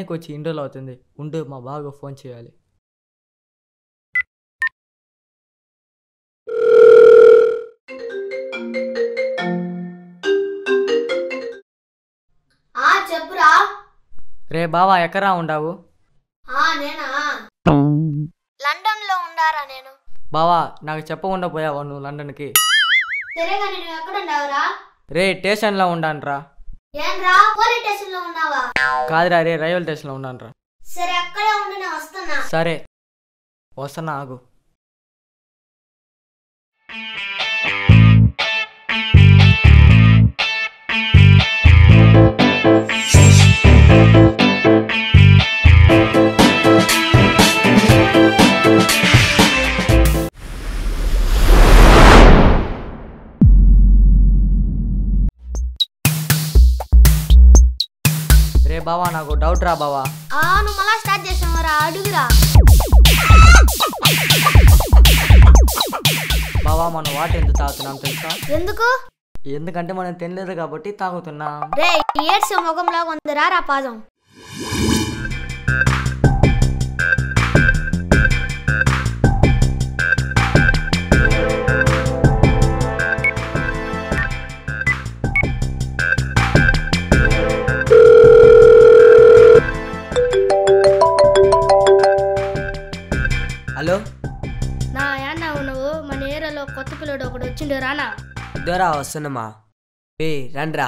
చెన్నైకి వచ్చి ఇన్ని రోజులు అవుతుంది ఉండు మా బాగా ఫోన్ చేయాలి ఆ చెప్పురా రే బావా ఎక్కరా ఉండావు ఆ నేనా లండన్ లో ఉండారా నేను బావా నాకు చెప్పకుండా పోయావా నువ్వు లండన్కి సరేగా నేను ఎక్కడ ఉండావురా రే స్టేషన్లో ఉండానురా ఏంట్రా పోలీస్ స్టేషన్ లో ఉన్నావా కాదురా రే రైల్వే స్టేషన్లో ఉన్నానురా సరే అక్కడే ఉండి నేను వస్తున్నా సరే వస్తున్నా ఆగు రే బావా నాకు డౌట్ రా బావా ఆ నువ్వు మళ్ళా స్టార్ట్ చేసావురా అడుగురా బావా మనం వాటర్ ఎంత తాగుతున్నాం తెలుసా ఎందుకు ఎందుకంటే మనం తినలేదు కాబట్టి తాగుతున్నాం రే ఏడ్స్ ముఖంలా ఉందిరా రా పాదం హలో నా యాన్నావు నువ్వు మన ఏరియాలో కొత్త పిల్లడు ఒకడు వచ్చిండు రానా దొరా వస్తున్నమా ఏ రండ్రా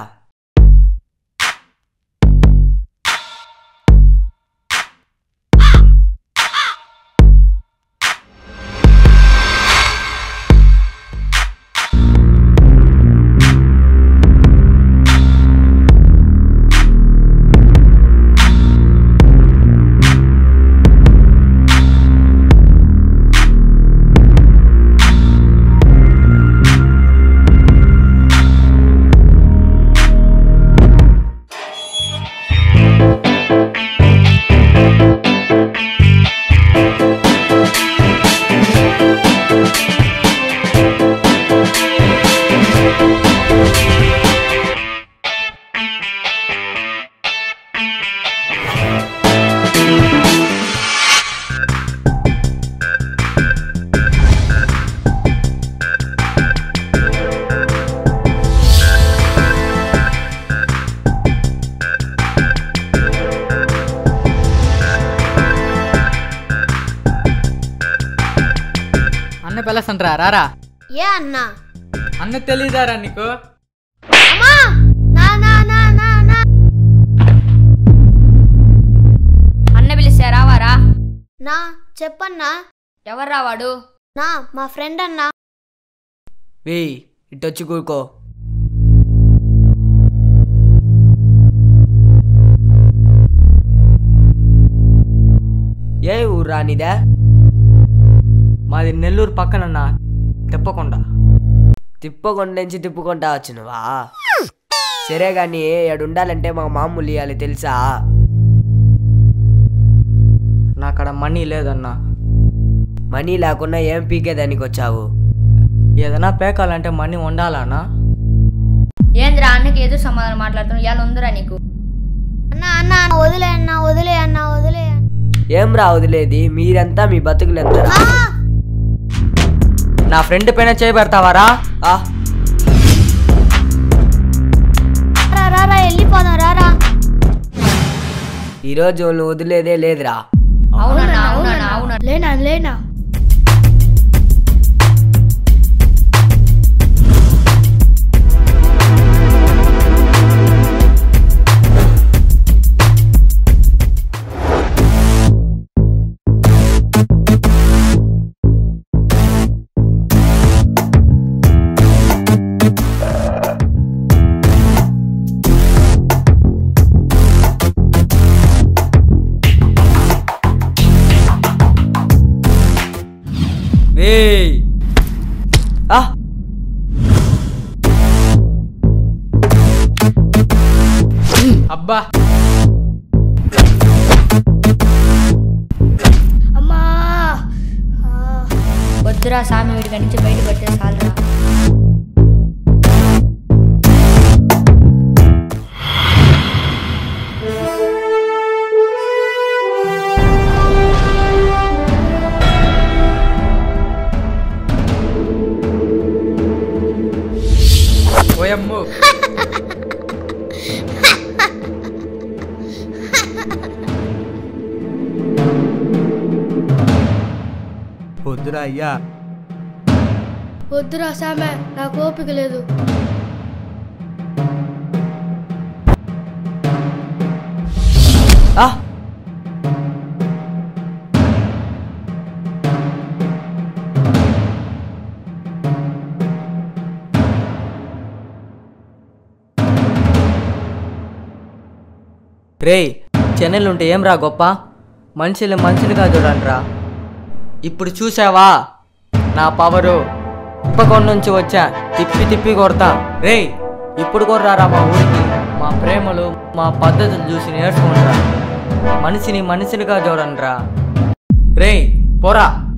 అన్న పిల్లసంట్రా రారా ఏ అన్నా అన్న తెలీదారా నీకు అమ్మా నా నా నా నా నా అన్న పిలిస్తే రావారా నా చెప్పన్నా ఎవర్రా వాడు నా మా ఫ్రెండ్ అన్నా వేయ్ ఇటొచ్చి కూరుకో ఏ ఊర్రా నీదే మాది నెల్లూరు పక్కనన్నా తెప్పకుండా తిప్పకొండ నుంచి తిప్పుకుంటా వచ్చినవా సరే గాని ఉండాలంటే మా మామూలు ఇవ్వాలి తెలుసా నాకడ మనీ లేదన్నా మనీ లేకుండా ఏం పీకేదానికి వచ్చావు ఏదైనా పేకాలంటే మనీ ఉండాలన్నా ఏంద్రా అన్నకి ఏదో సమాధానం మాట్లాడుతున్నావు ఇవాళ ఉందిరా నీకు అన్నా అన్నా అన్నా, వదిలే అన్నా వదిలే అన్నా వదిలే ఏం రా వదిలేది మీరంతా మీ బతుకులు ఎంత నా ఫ్రెండ్ పైన చేయి పెడతావారా ఆ రా రా రా వెళ్ళిపోదాం రా రా ఈరోజు నువ్వు వదిలేదే లేదురా అవునన్నా అవునన్నా అవునా లేనా లేనా ఏయ్ ఆ అబ్బా అమ్మా ఆ, వద్దురా సామి వీడి నుంచి బయట పడితే చాలరా వద్దురా అయ్యా వద్దురా సామె నాకు ఓపిక లేదు ఆ రేయ్ చెన్నెలు ఉంటే ఏం రా గొప్ప మనుషులు మనుషులుగా చూడండిరా ఇప్పుడు చూసావా నా పవరు ఇప్పకొండ నుంచి వచ్చా తిప్పి తిప్పి కొడతా రేయ్ ఇప్పుడు కొర్రారా మా ఊరికి మా ప్రేమలు మా పద్ధతులు చూసి నేర్చుకుంటారా మనిషిని మనుషులుగా చూడండిరా రేయ్ పోరా